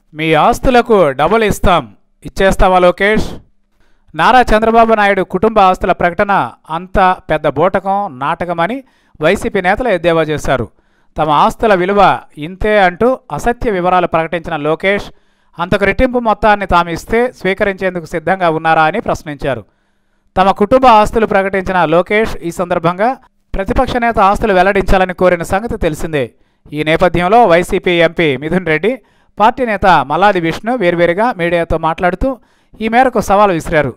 మీ ఆస్తులకు డబుల్ ఇస్తాం ఇచ్చేస్తావా లోకేష్ నారా చంద్రబాబు నాయుడు కుటుంబ ఆస్తుల ప్రకటన అంత పెద్ద బూటకం నాటకమని వైసీపీ నేతలు ఎద్దేవా చేశారు తమ ఆస్తుల విలువ ఇంతే అంటూ అసత్య వివరాలు ప్రకటించిన లోకేష్ అంతకు రెట్టింపు మొత్తాన్ని తాము ఇస్తే స్వీకరించేందుకు సిద్ధంగా ఉన్నారా అని ప్రశ్నించారు తమ కుటుంబ ఆస్తులు ప్రకటించిన లోకేష్ ఈ సందర్భంగా ప్రతిపక్ష నేత ఆస్తులు వెల్లడించాలని కోరిన సంగతి తెలిసిందే ఈ నేపథ్యంలో వైసీపీ ఎంపీ మిథున్ రెడ్డి పార్టీ నేత మల్లాది విష్ణు వేర్వేరుగా మీడియాతో మాట్లాడుతూ ఈ మేరకు సవాల్ విసిరారు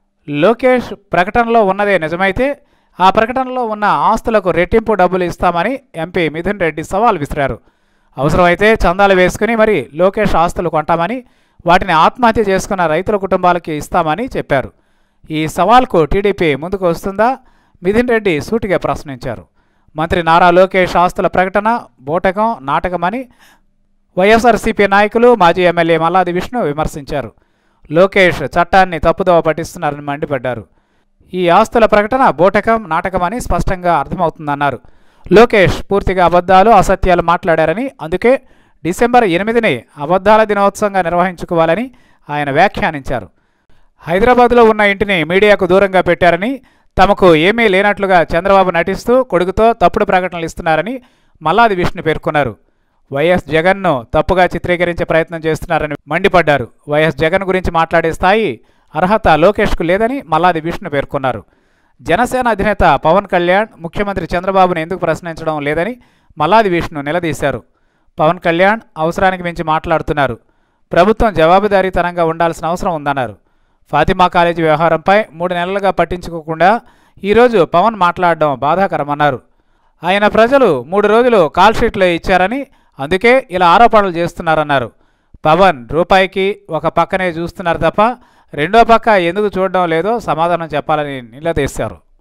లోకేష్ ప్రకటనలో ఉన్నదే నిజమైతే ఆ ప్రకటనలో ఉన్న ఆస్తులకు రెట్టింపు డబ్బులు ఇస్తామని ఎంపీ మిథున్ రెడ్డి సవాల్ విసిరారు అవసరమైతే చందాలు వేసుకుని మరి లోకేష్ ఆస్తులు కొంటామని వాటిని ఆత్మహత్య చేసుకున్న రైతుల కుటుంబాలకి ఇస్తామని చెప్పారు ఈ సవాల్కు టీడీపీ ముందుకు వస్తుందా మిథున్ రెడ్డి సూటిగా ప్రశ్నించారు మంత్రి నారా లోకేష్ ఆస్తుల ప్రకటన బూటకం నాటకమని వైఎస్ఆర్సీపీ నాయకులు మాజీ ఎమ్మెల్యే మల్లాది విష్ణు విమర్శించారు లోకేష్ చట్టాన్ని తప్పుదోవ పట్టిస్తున్నారని మండిపడ్డారు ఈ ఆస్తుల ప్రకటన బూటకం నాటకమని స్పష్టంగా అర్థమవుతుందన్నారు లోకేష్ పూర్తిగా అబద్ధాలు అసత్యాలు మాట్లాడారని అందుకే డిసెంబర్ ఎనిమిదిని అబద్ధాల దినోత్సవంగా నిర్వహించుకోవాలని ఆయన వ్యాఖ్యానించారు హైదరాబాద్లో ఉన్న ఇంటిని మీడియాకు దూరంగా పెట్టారని తమకు ఏమీ లేనట్లుగా చంద్రబాబు నటిస్తూ కొడుకుతో తప్పుడు ప్రకటనలు ఇస్తున్నారని మల్లాది విష్ణు పేర్కొన్నారు వైఎస్ జగన్ను తప్పుగా చిత్రీకరించే ప్రయత్నం చేస్తున్నారని మండిపడ్డారు వైఎస్ జగన్ గురించి మాట్లాడే స్థాయి అర్హత లోకేష్కు లేదని మల్లాది విష్ణు పేర్కొన్నారు జనసేన అధినేత పవన్ కళ్యాణ్ ముఖ్యమంత్రి చంద్రబాబును ఎందుకు ప్రశ్నించడం లేదని మల్లాది విష్ణు నిలదీశారు పవన్ కళ్యాణ్ అవసరానికి మించి మాట్లాడుతున్నారు ప్రభుత్వం జవాబుదారీతనంగా ఉండాల్సిన అవసరం ఉందన్నారు ఫాతిమా కాలేజీ వ్యవహారంపై మూడు నెలలుగా పట్టించుకోకుండా ఈరోజు పవన్ మాట్లాడడం బాధాకరమన్నారు ఆయన ప్రజలు మూడు రోజులు కాల్ షీట్లు ఇచ్చారని అందుకే ఇలా ఆరోపణలు చేస్తున్నారన్నారు పవన్ రూపాయికి ఒక పక్కనే చూస్తున్నారు తప్ప రెండో పక్క ఎందుకు చూడడం లేదో సమాధానం చెప్పాలని నిలదీశారు